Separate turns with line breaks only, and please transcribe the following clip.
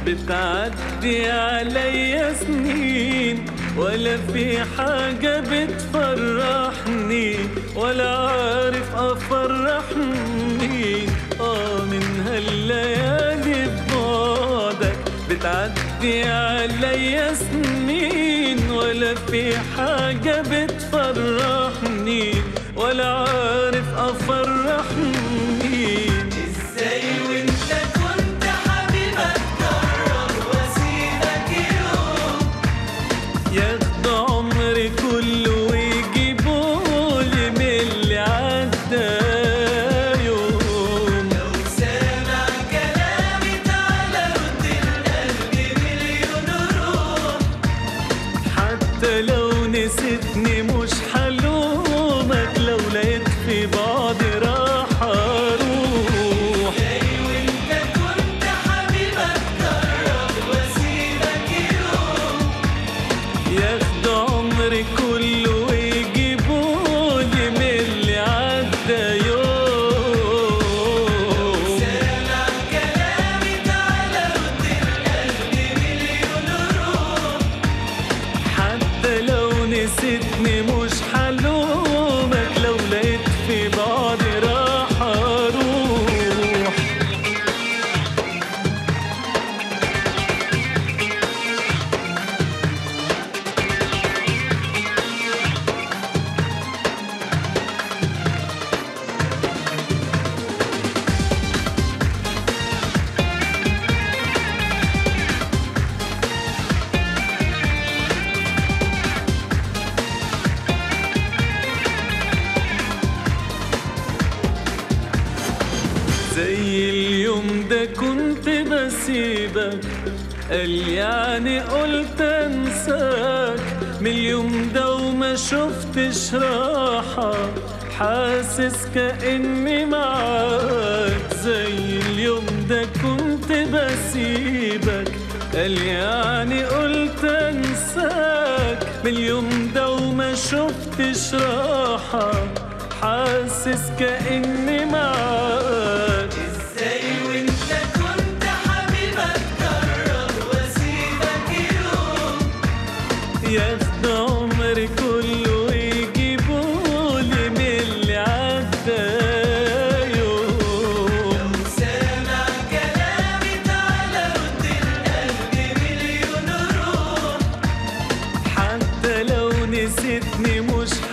بتعدي عليا سنين ولا في حاجة بتفرحني ولا عارف أفرح مين آه من هالليالي ببعدك بتعدي عليا سنين ولا في حاجة بتفرحني ولا عارف أفرح مين
ازاي وانت كنت حبيبك قرب واسيبك يوم
ياخد عمري كله ويجيبولي من اللي عدى يوم
لو سامع كلامي تعالى رد القلب مليون روح
حتى لو نسيتني مش حلومك لو لقيت في بعضي راح اروح
ازاي وانت كنت حبيبك قرب واسيبك يوم
ياخد عمري كله ويجيبولي من اللي عدى يوم
سامع كلامي تعالى رد القلب مليون روح
حتى لو نسيتني مش حلومك لو لقيت في بعضي راح اروح زي اليوم ده كنت بسيبك قال يعني قلت انساك من اليوم ده وما شفتش راحة حاسس كأني معاك زي اليوم ده كنت بسيبك قال يعني قلت انساك من اليوم ده وما شفتش راحة حاسس كأني معاك
ازاي وانت كنت حبيبك قرب واسيبك يوم
ياخد عمري كله ويجيبولي من اللي عدى يوم
سامع كلامي تعالى رد القلب مليون روح
حتى لو نسيتني مش